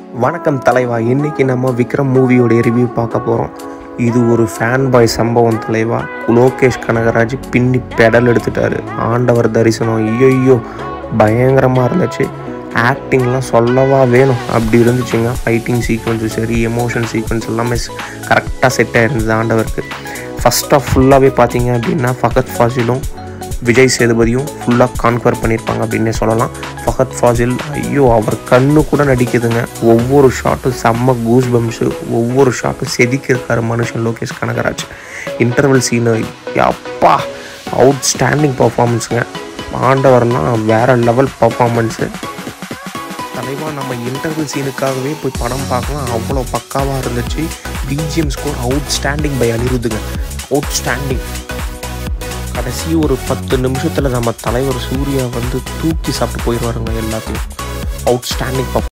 வணக்கம் தலைவா இன்னைக்கு நம்ம விக்ரம் மூவியோடைய ரிவ்யூ பார்க்க போகிறோம் இது ஒரு ஃபேன் பாய் சம்பவம் தலைவா லோகேஷ் கனகராஜ் பின்னி பெடல் எடுத்துட்டாரு ஆண்டவர் தரிசனம் ஐயோ பயங்கரமாக இருந்துச்சு ஆக்டிங்லாம் சொல்லவா வேணும் அப்படி இருந்துச்சுங்க ஃபைட்டிங் சீக்வன்ஸும் சரி எமோஷன் சீக்வன்ஸ் எல்லாமே கரெக்டாக செட் ஆயிருந்தது ஆண்டவருக்கு ஃபஸ்ட் ஆஃப் ஃபுல்லாகவே பார்த்தீங்க அப்படின்னா ஃபகத் ஃபாசிலும் விஜய் சேதுபதியும் ஃபுல்லாக கான்கவர் பண்ணியிருப்பாங்க அப்படின்னே சொல்லலாம் ஃபஹத் ஃபாசில் ஐயோ அவர் கண்ணு கூட நடிக்குதுங்க ஒவ்வொரு ஷாட்டும் செம்ம கூஸ் பம்ஸு ஒவ்வொரு ஷாட்டும் செதுக்கியிருக்காரு மனுஷன் லோகேஷ் கனகராஜ் இன்டர்வல் சீனு அப்பா அவுட் ஸ்டாண்டிங் பர்ஃபார்மன்ஸுங்க ஆண்டவர்லாம் வேற லெவல் பர்ஃபார்மன்ஸு தலைவா நம்ம இன்டர்வல் சீனுக்காகவே போய் படம் பார்க்கலாம் அவ்வளோ பக்காவாக இருந்துச்சு BGM score outstanding by அனிருத்துங்க அவுட் ஸ்டாண்டிங் கடைசி ஒரு பத்து நிமிஷத்தில் நம்ம தலைவர் சூர்யா வந்து தூக்கி சாப்பிட்டு போயிடுவாருங்க எல்லாத்தையும் அவுட் ஸ்டாண்டிங்